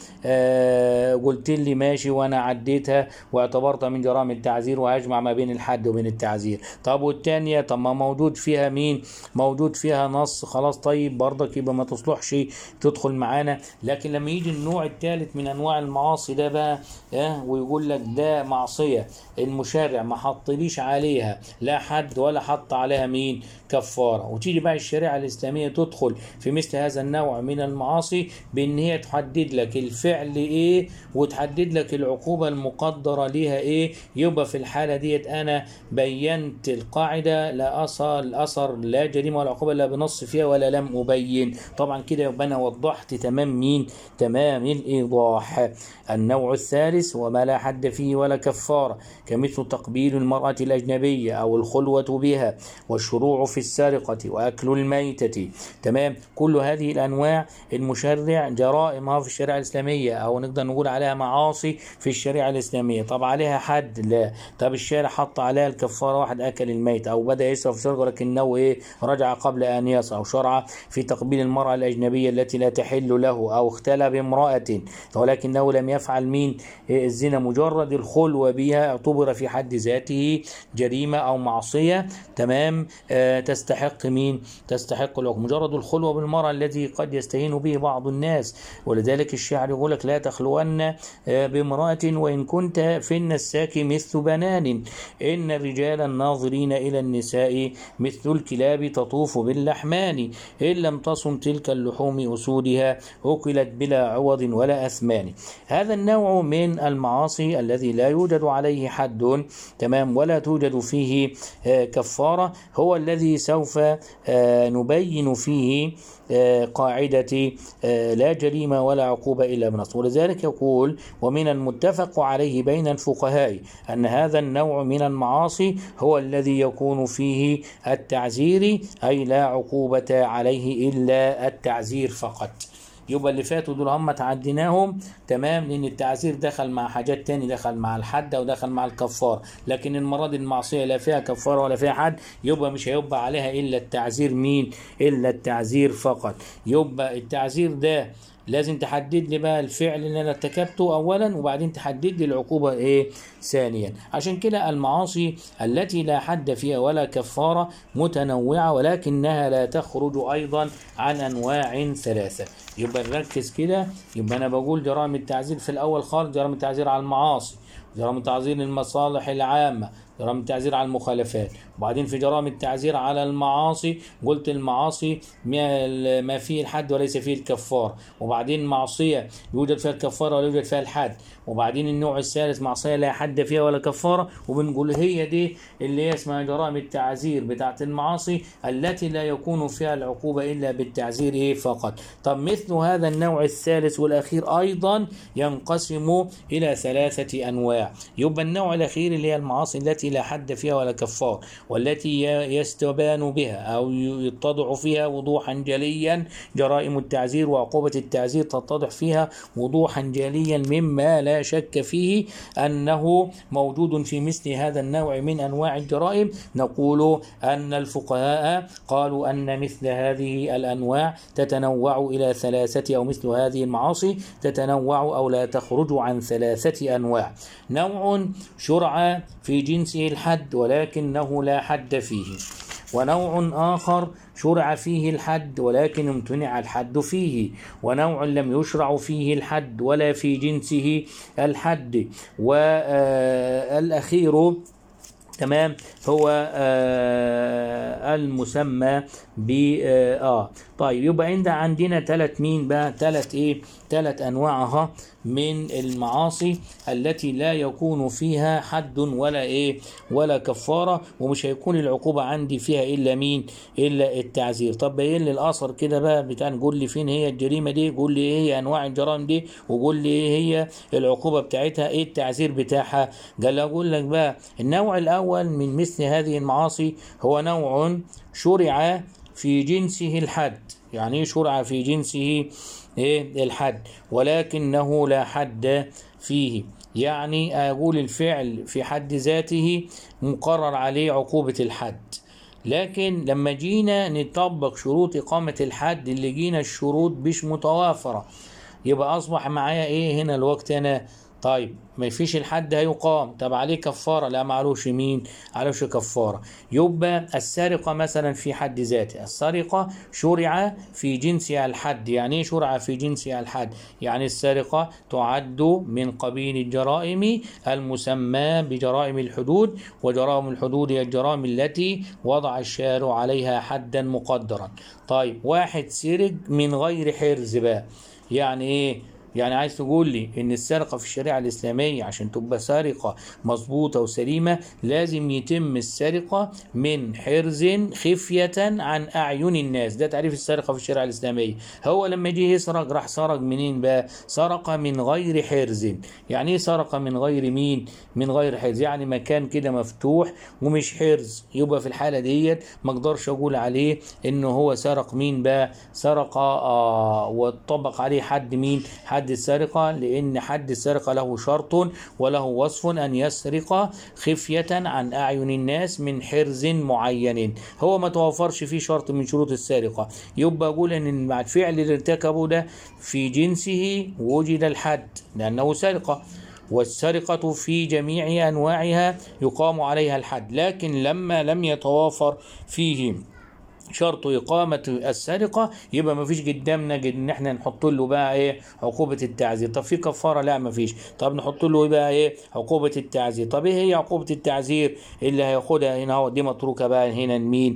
آه قلت لي ماشي وأنا عديتها واعتبرتها من جرائم التعزير وهجمع ما بين الحد وبين التعزير طب والتانية طب ما موجود فيها مين موجود فيها نص خلاص طيب برضك يبقى ما تصلحش تدخل معانا لكن لما يجي النوع الثالث من انواع المعاصي ده بقى اه ويقول لك ده معصية المشرع ما حطليش عليها لا حد ولا حط عليها مين كفارة وتيجي بقى الشريعة الإسلامية تدخل في مثل هذا النوع من المعاصي بإن هي تحدد لك الفعل إيه وتحدد لك العقوبة المقدرة ليها إيه يبقى في الحالة ديت أنا بينت القاعدة لا أثر الأثر لا جريمة ولا عقوبة لا بنص فيها ولا لم أبين طبعا كده يبقى أنا وضحت تمام مين تمام الإيضاح النوع الثالث وما لا حد فيه ولا كفارة كمثل تقبيل المرأة الأجنبية أو الخلوة بها والشروع في السرقة وأكل الميتة تمام كل هذه الأنواع المشرع جرائمها في الشريعة الإسلامية أو نقدر نقول عليها معاصي في الشريعة الإسلامية طب عليها حد لا طب الشارع حط عليها الكفارة واحد أكل الميت أو بدأ يسرف سرقة لكنه إيه رجع قبل أن يصل أو شرع في تقبيل المرأة الأجنبية التي لا تحل له أو اختلى بامرأة ولكنه لم يفعل مين إيه الزنا مجرد الخلوة بها اعتبر في حد ذاته جريمة أو معصية تمام آه تستحق مين تستحق الحكم مجرد الخلوة بالمرأة الذي قد يستهين به بعض الناس ولذلك الشاعر يقول لك لا تخلون آه بامرأة وإن كنت في النساك مثل بنان إن الرجال الناظرين إلى النساء مثل الكلاب تطوف باللحمان إن لم تصم تلك اللحوم أسودها أكلت بلا عوض ولا أثمان هذا النوع من المعاصي الذي لا يوجد عليه حد تمام ولا توجد فيه آه، كفارة هو الذي سوف آه، نبين فيه آه، قاعدة آه، لا جريمة ولا عقوبة إلا بنص ولذلك يقول ومن المتفق عليه بين الفقهاء أن هذا النوع من المعاصي هو الذي يكون فيه التعزير أي لا عقوبة عليه إلا التعزير فقط يبقى اللي فاتوا دول هم تعديناهم تمام لان التعزير دخل مع حاجات تاني دخل مع الحد ودخل مع الكفار لكن المره دي المعصيه لا فيها كفاره ولا فيها حد يبقى مش هيبقى عليها الا التعزير مين الا التعزير فقط يبقى التعزير ده لازم تحدد لي بقى الفعل اللي انا ارتكبته اولا وبعدين تحدد لي العقوبه ايه ثانيا عشان كده المعاصي التي لا حد فيها ولا كفاره متنوعه ولكنها لا تخرج ايضا عن انواع ثلاثه يبقى نركز كده يبقى انا بقول جرائم التعزير في الاول خالص جرائم التعزير على المعاصي جرائم تعزير المصالح العامه جرائم التعزير على المخالفات وبعدين في جرائم التعزير على المعاصي قلت المعاصي ما ما فيه الحد وليس فيه الكفار وبعدين معصية يوجد فيها الكفارة ولا يوجد فيها الحد وبعدين النوع الثالث معصية لا حد فيها ولا كفارة وبنقول هي دي اللي هي اسمها جرائم التعزير بتاعت المعاصي التي لا يكون فيها العقوبة إلا بالتعزير إيه فقط طب مثل هذا النوع الثالث والأخير أيضا ينقسم إلى ثلاثة أنواع يبقى النوع الأخير اللي هي المعاصي التي لا حد فيها ولا كفار والتي يستبان بها أو يتضح فيها وضوحا جليا جرائم التعزير وعقوبة التعزير تتضح فيها وضوحا جليا مما لا شك فيه أنه موجود في مثل هذا النوع من أنواع الجرائم نقول أن الفقهاء قالوا أن مثل هذه الأنواع تتنوع إلى ثلاثة أو مثل هذه المعاصي تتنوع أو لا تخرج عن ثلاثة أنواع نوع شرع في جنسه الحد ولكنه لا حد فيه ونوع آخر شرع فيه الحد ولكن امتنع الحد فيه ونوع لم يشرع فيه الحد ولا في جنسه الحد والأخير تمام هو آه المسمى ب آه, اه طيب يبقى عند عندنا ثلاث مين بقى ثلاث ايه ثلاث انواعها من المعاصي التي لا يكون فيها حد ولا ايه ولا كفاره ومش هيكون العقوبه عندي فيها الا مين الا التعزير طب بين لي الاثر كده بقى بتاع قول لي فين هي الجريمه دي قول لي ايه هي انواع الجرائم دي وقول لي ايه هي العقوبه بتاعتها ايه التعزير بتاعها قال اقول لك بقى النوع الاول من مثل هذه المعاصي هو نوع شرع في جنسه الحد يعني ايه شرع في جنسه ايه الحد ولكنه لا حد فيه يعني اقول الفعل في حد ذاته مقرر عليه عقوبة الحد لكن لما جينا نطبق شروط إقامة الحد اللي جينا الشروط مش متوافرة يبقى أصبح معايا إيه هنا الوقت أنا طيب ما فيش الحد هيقام طب عليه كفاره لا معلوش مين علوش كفاره يبقى السرقه مثلا في حد ذاته السرقه شرع في جنسها الحد يعني ايه شرع في جنسها الحد يعني السرقه تعد من قبيل الجرائم المسمى بجرائم الحدود وجرائم الحدود هي الجرائم التي وضع الشارع عليها حدا مقدرا طيب واحد سرق من غير حرز بقى يعني ايه يعني عايز تقول لي ان السرقه في الشريعه الاسلاميه عشان تبقى سرقه مظبوطه وسليمه لازم يتم السرقه من حرز خفيه عن اعين الناس ده تعريف السرقه في الشريعه الاسلاميه هو لما جه يسرق راح سرق منين بقى سرق من غير حرز يعني ايه سرق من غير مين من غير حرز يعني مكان كده مفتوح ومش حرز يبقى في الحاله ديت ما اقدرش اقول عليه انه هو سرق مين بقى سرق آه وطبق عليه حد مين حد حد السرقة لأن حد السرقة له شرط وله وصف أن يسرق خفية عن أعين الناس من حرز معين هو ما توفرش فيه شرط من شروط السرقة يبقى أقول أن مع الفعل اللي ارتكبه ده في جنسه وجد الحد لأنه سرقة والسرقة في جميع أنواعها يقام عليها الحد لكن لما لم يتوافر فيه شرط إقامة السرقة يبقى ما فيش قدامنا جد إن إحنا نحط له بقى إيه عقوبة التعزير طب في كفارة لا ما فيش طب نحط له بقى إيه عقوبة التعزير طب إيه هي عقوبة التعزير اللي هياخدها هنا هو دي متروكة بقى هنا لمين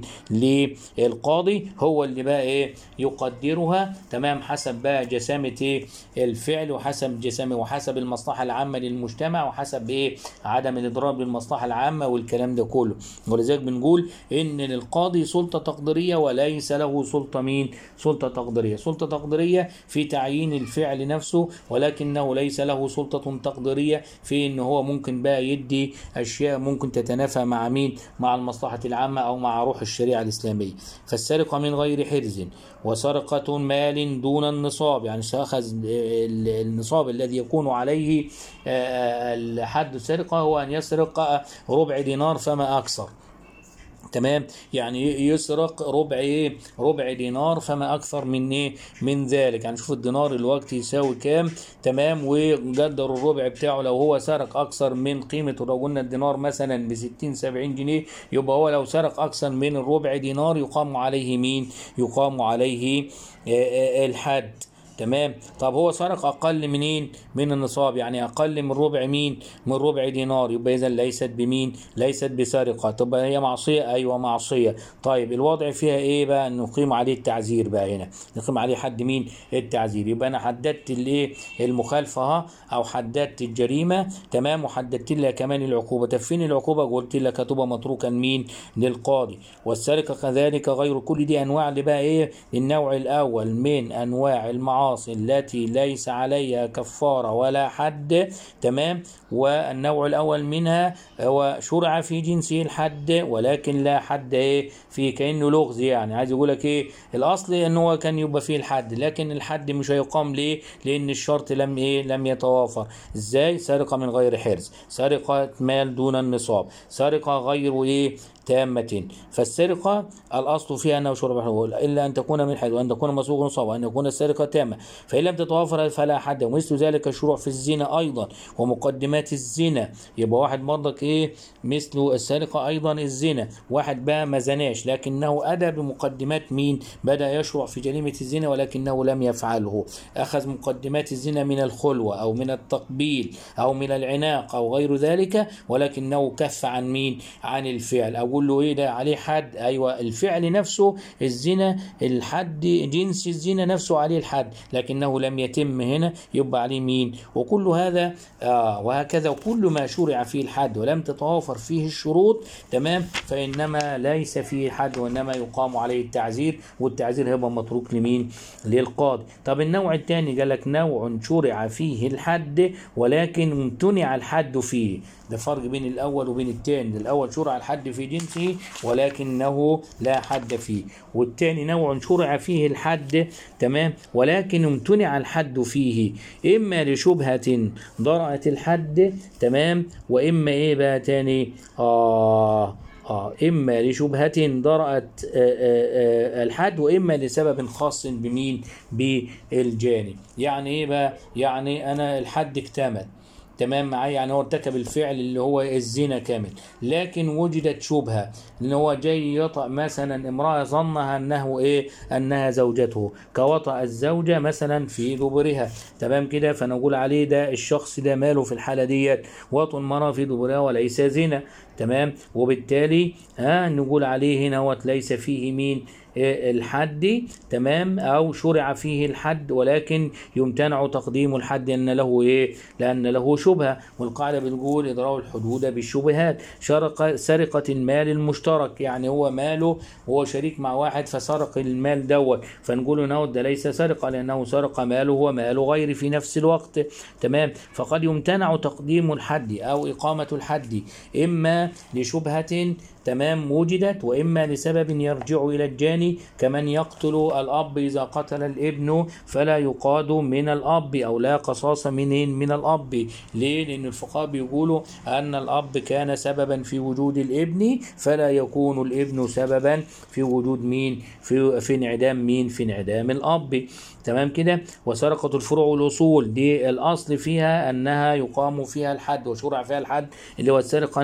للقاضي هو اللي بقى إيه يقدرها تمام حسب بقى جسامة إيه الفعل وحسب جسامة وحسب المصلحة العامة للمجتمع وحسب إيه عدم الإضرار بالمصلحة العامة والكلام ده كله ولذلك بنقول إن للقاضي سلطة تقديرية وليس له سلطة مين سلطة تقديرية سلطة تقديرية في تعيين الفعل نفسه ولكنه ليس له سلطة تقديرية في إن هو ممكن بقى يدي أشياء ممكن تتنافى مع مين مع المصلحة العامة أو مع روح الشريعة الإسلامية فالسرقة من غير حرز وسرقة مال دون النصاب يعني سأخذ النصاب الذي يكون عليه آه، حد السرقة هو أن يسرق ربع دينار فما أكثر تمام يعني يسرق ربع ايه ربع دينار فما اكثر من ايه من ذلك يعني شوف الدينار الوقت يساوي كام تمام وقدر الربع بتاعه لو هو سرق اكثر من قيمه لو قلنا الدينار مثلا ب 60 70 جنيه يبقى هو لو سرق اكثر من الربع دينار يقام عليه مين يقام عليه آه، آه، الحد تمام طب هو سرق اقل منين من النصاب يعني اقل من ربع مين من ربع دينار يبقى اذا ليست بمين ليست بسرقه طب هي معصيه ايوه معصيه طيب الوضع فيها ايه بقى نقيم عليه التعزير بقى هنا نقيم عليه حد مين التعزير يبقى انا حددت الايه المخالفه ها او حددت الجريمه تمام وحددت لها كمان العقوبه طب فين العقوبه قلت لك هتبقى متروكا مين للقاضي والسرقه كذلك غير كل دي انواع اللي بقى ايه النوع الاول من انواع المعاصي المعاصي التي ليس عليها كفارة ولا حد تمام والنوع الأول منها هو شرع في جنسه الحد ولكن لا حد إيه في كأنه لغز يعني عايز يقول لك إيه الأصل إن هو كان يبقى فيه الحد لكن الحد مش هيقام ليه لأن الشرط لم إيه لم يتوافر إزاي سرقة من غير حرز سرقة مال دون النصاب سرقة غير إيه تامة فالسرقة الأصل فيها أنه شرب إلا أن تكون من حيث وأن تكون مسروق نصاب وأن يكون السرقة تامة فإن لم تتوافر فلا حد ومثل ذلك الشروع في الزنا أيضا ومقدمات الزنا يبقى واحد برضك إيه مثل السرقة أيضا الزنا واحد بقى ما زناش لكنه أدى بمقدمات مين بدأ يشرع في جريمة الزنا ولكنه لم يفعله أخذ مقدمات الزنا من الخلوة أو من التقبيل أو من العناق أو غير ذلك ولكنه كف عن مين عن الفعل أو اقول له ايه ده عليه حد ايوه الفعل نفسه الزنا الحد جنس الزنا نفسه عليه الحد لكنه لم يتم هنا يبقى عليه مين وكل هذا آه وهكذا كل ما شرع فيه الحد ولم تتوافر فيه الشروط تمام فانما ليس فيه حد وانما يقام عليه التعزير والتعزير هيبقى متروك لمين للقاضي طب النوع الثاني قال لك نوع شرع فيه الحد ولكن امتنع الحد فيه ده فرق بين الاول وبين الثاني الاول شرع الحد في جنسه ولكنه لا حد فيه والثاني نوع شرع فيه الحد تمام ولكن امتنع الحد فيه اما لشبهه ضرأت الحد تمام واما ايه بقى تاني اه آه إما لشبهة ضرأت آه آه الحد وإما لسبب خاص بمين بالجاني يعني إيه بقى يعني أنا الحد اكتمل تمام معايا يعني هو ارتكب الفعل اللي هو الزنا كامل لكن وجدت شبهه ان هو جاي يطأ مثلا امراه ظنها انه ايه انها زوجته كوطأ الزوجه مثلا في دبرها تمام كده فنقول عليه ده الشخص ده ماله في الحاله ديت وطئ المراه في دبرها وليس زنا تمام وبالتالي ها نقول عليه هنا ليس فيه مين الحد تمام او شرع فيه الحد ولكن يمتنع تقديم الحد ان له ايه لان له شبهه والقاعده بتقول اضرار الحدود بالشبهات شرق سرقه المال المشترك يعني هو ماله هو شريك مع واحد فسرق المال دوت فنقول انه ده ليس سرقه لانه سرق ماله ومال غير في نفس الوقت تمام فقد يمتنع تقديم الحد او اقامه الحد اما لشبهه تمام وجدت واما لسبب يرجع الى الجاني كمن يقتل الاب اذا قتل الابن فلا يقاد من الاب او لا قصاص من من الاب ليه لان الفقهاء بيقولوا ان الاب كان سببا في وجود الابن فلا يكون الابن سببا في وجود مين في في انعدام مين في انعدام الاب تمام كده وسرقة الفروع والأصول دي الأصل فيها أنها يقام فيها الحد وشرع فيها الحد اللي هو السرقة نفسها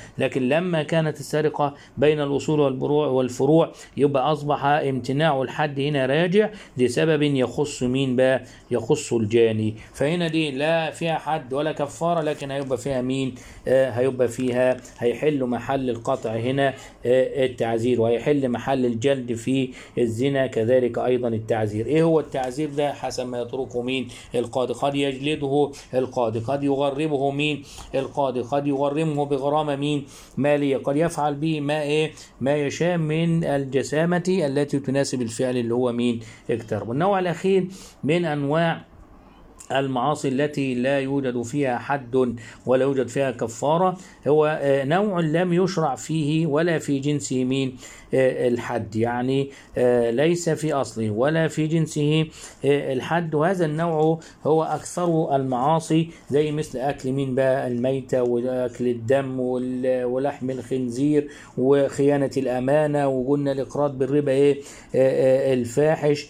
لكن لما كانت السرقة بين الأصول والفروع والفروع يبقى أصبح امتناع الحد هنا راجع لسبب يخص مين بقى يخص الجاني فهنا دي لا فيها حد ولا كفارة لكن هيبقى فيها مين آه هيبقى فيها هيحل محل القطع هنا آه التعزير وهيحل محل الجلد في الزنا كذلك أيضا التعزير إيه هو التعزير ده حسب ما يتركه مين القاضي قد يجلده القاضي قد يغرمه مين القاضي قد يغرمه بغرامة مين مالية قد يفعل به ما إيه ما يشاء من الجسامة التي تناسب الفعل اللي هو مين اقترب والنوع الأخير من أنواع المعاصي التي لا يوجد فيها حد ولا يوجد فيها كفارة هو نوع لم يشرع فيه ولا في جنسه مين الحد يعني ليس في أصله ولا في جنسه الحد وهذا النوع هو أكثر المعاصي زي مثل أكل مين بقى الميتة وأكل الدم ولحم الخنزير وخيانة الأمانة وقلنا الإقراض بالربا إيه الفاحش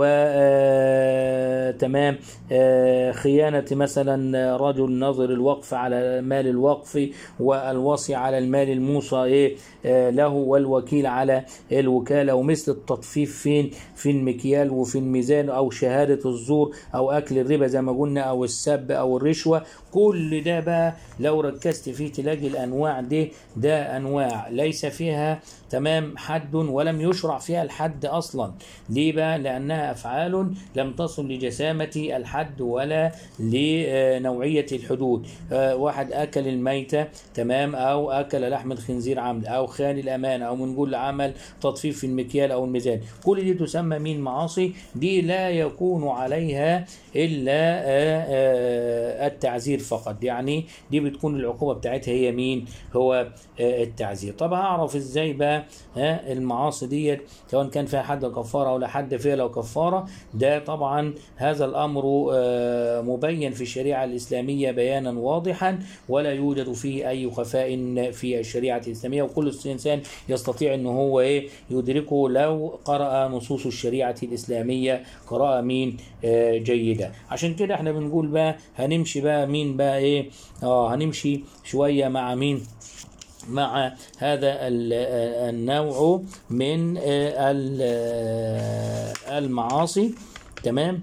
وتمام خيانة مثلا رجل نظر الوقف على مال الوقف والوصي على المال الموصى إيه له والوكيل على الوكالة ومثل التطفيف فين في المكيال وفي الميزان أو شهادة الزور أو أكل الربا زي ما قلنا أو السب أو الرشوة كل ده بقى لو ركزت فيه تلاقي الأنواع دي ده أنواع ليس فيها تمام حد ولم يشرع فيها الحد أصلا ليه بقى لأنها أفعال لم تصل لجسامة الحد ولا لنوعية الحدود واحد أكل الميتة تمام أو أكل لحم الخنزير عمد أو خان الأمانة أو بنقول عمل تطفيف في المكيال أو الميزان كل دي تسمى مين معاصي دي لا يكون عليها إلا التعزير فقط يعني دي بتكون العقوبة بتاعتها هي مين هو التعزير طب هعرف ازاي بقى المعاصي ديت سواء كان فيها حد كفارة أو لا حد فيها لو كفارة ده طبعا هذا الأمر مبين في الشريعة الإسلامية بيانا واضحا ولا يوجد فيه أي خفاء في الشريعة الإسلامية وكل إنسان يستطيع أنه هو إيه يدركه لو قرأ نصوص الشريعة الإسلامية قراءة مين جيدة عشان كده احنا بنقول بقى هنمشي بقى مين بقى إيه آه هنمشي شوية مع مين مع هذا النوع من المعاصي تمام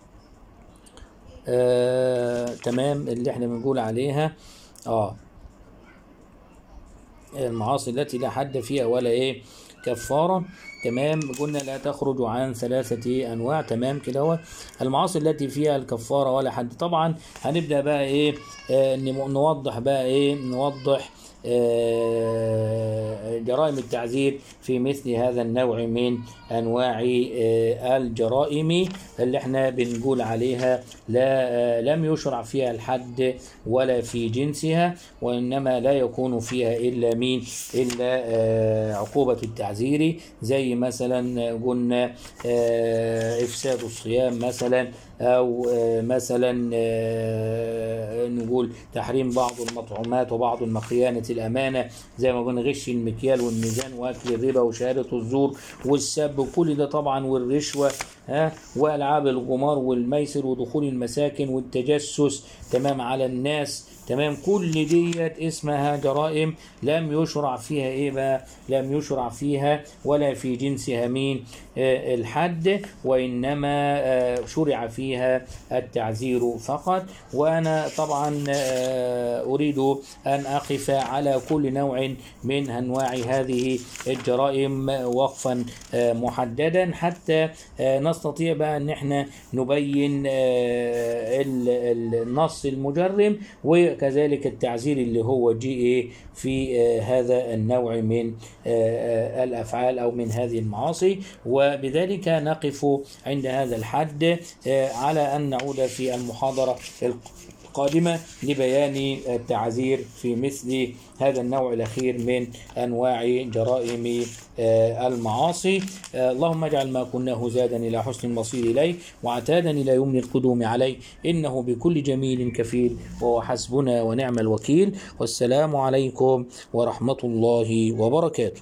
آه، تمام اللي احنا بنقول عليها اه المعاصي التي لا حد فيها ولا ايه كفارة تمام قلنا لا تخرج عن ثلاثة أنواع تمام كده هو المعاصي التي فيها الكفارة ولا حد طبعا هنبدأ بقى إيه آه نوضح بقى إيه نوضح جرائم التعذير في مثل هذا النوع من انواع الجرائم اللي احنا بنقول عليها لا لم يشرع فيها الحد ولا في جنسها وانما لا يكون فيها الا مين الا عقوبه التعذير زي مثلا قلنا افساد الصيام مثلا او مثلا نقول تحريم بعض المطعومات وبعض المخيانة الأمانة زي ما قلنا غش المكيال والميزان وأكل الربا وشهادة الزور والسب كل ده طبعا والرشوة ها والعاب القمار والميسر ودخول المساكن والتجسس تمام على الناس تمام كل ديت اسمها جرائم لم يشرع فيها ايه بقى لم يشرع فيها ولا في جنسها مين آه الحد وانما آه شرع فيها التعزير فقط وانا طبعا آه اريد ان اقف على كل نوع من انواع هذه الجرائم وقفا محددا حتى نستطيع بقى ان احنا نبين النص المجرم وكذلك التعزير اللي هو جي ايه في هذا النوع من الافعال او من هذه المعاصي وبذلك نقف عند هذا الحد على ان نعود في المحاضره القادمه لبيان التعزير في مثل هذا النوع الاخير من انواع جرائم المعاصي اللهم اجعل ما كناه زادا الى حسن المصير اليه وعتادا الى يمن القدوم عليه انه بكل جميل كفيل وهو حسبنا ونعم الوكيل والسلام عليكم ورحمه الله وبركاته